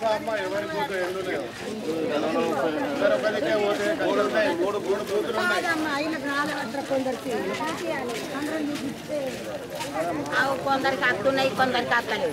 అమ్మ ఎవరి బూత్ ఎన్ని ఉన్నాయో ఇద్దరు ఒకరికే ఓటే మూడు ఉన్నాయి మూడు మూడు బూతులు ఉన్నాయి అవు కొందరికి అత్తున్నాయి కొందరికి అత్తలేవు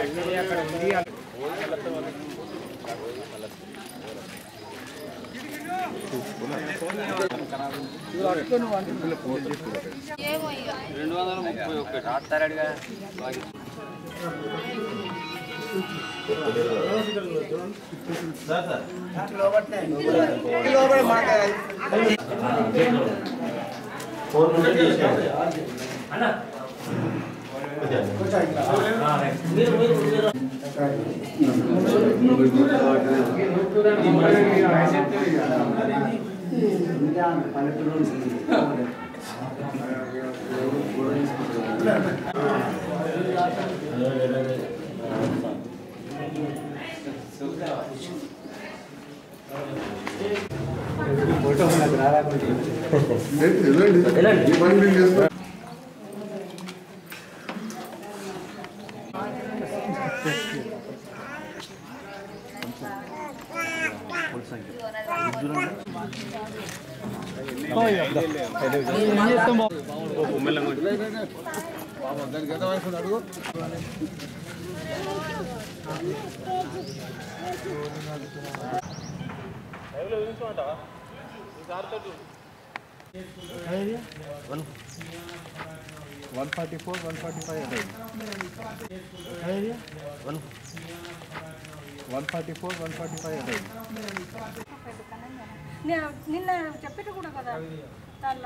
one forty four one forty five అదే one one forty four one forty five అదే నిన్న చెప్పేట కూడా కదా దానిలో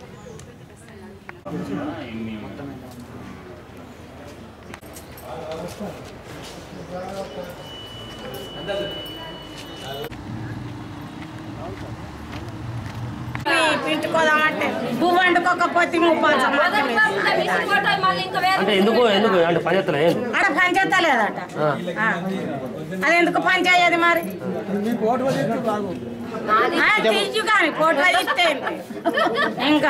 పింటుకోదామంటే పువ్వు వండుకోకపోతే ముప్పాలు అంటే ఎందుకు ఎందుకు అంటే పని చేస్తున్నా ఏంది ఆడ పని చేస్తలేదట ఆ. అది ఎందుకు పని చేయదు మరి ఆ, తీయు కానీ ఫోటో ఇస్తే ఇంకా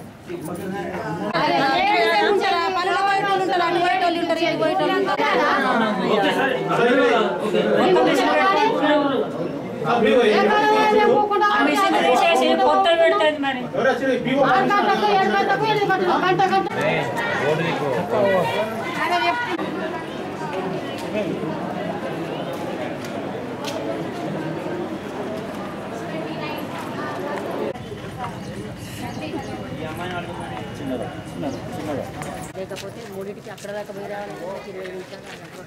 లేకపోతే మూడింటికి అక్కడ దాకా పోయి రావాలి ఇరవై నిమిషాలు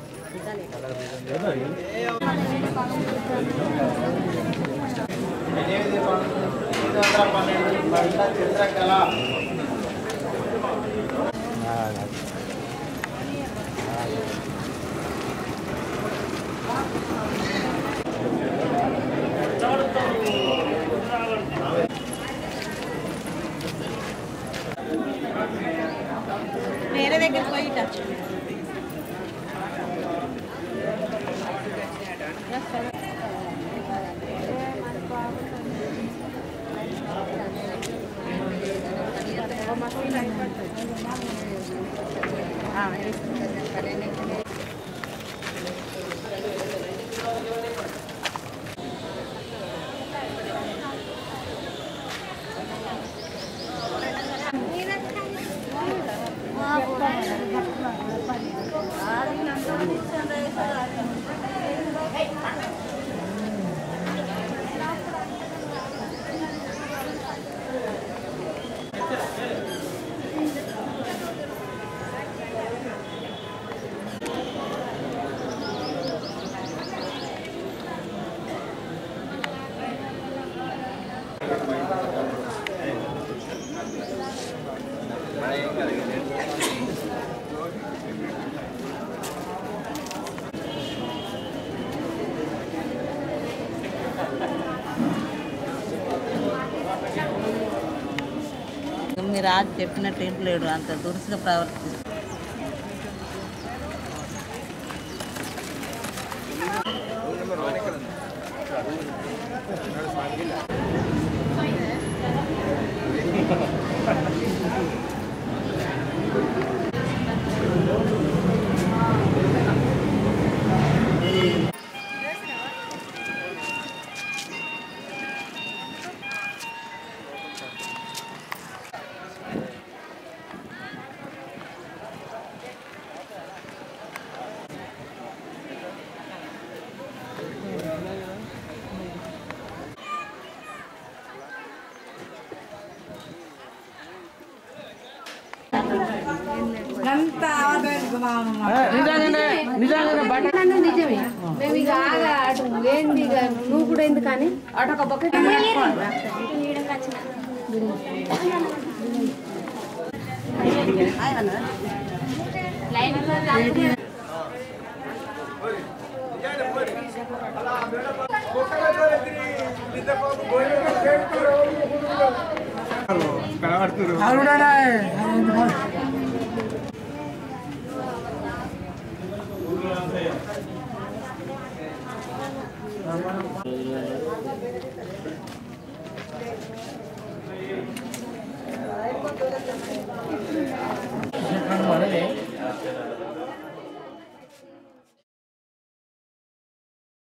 చిత్రకళ వేరే దగ్గర పోయి మీరు రాజు చెప్పినట్టు ఏం లేడు అంత దురుసుగా ప్రవర్తిస్తుంది నిజంగానే నిజంగానే బట్ట అన్నది నిజమే మేము ఇక ఆగా అటు ఏంది ఇక నువ్వు కూడా ఎందుకని అటు ఒక బకెట్ మనమే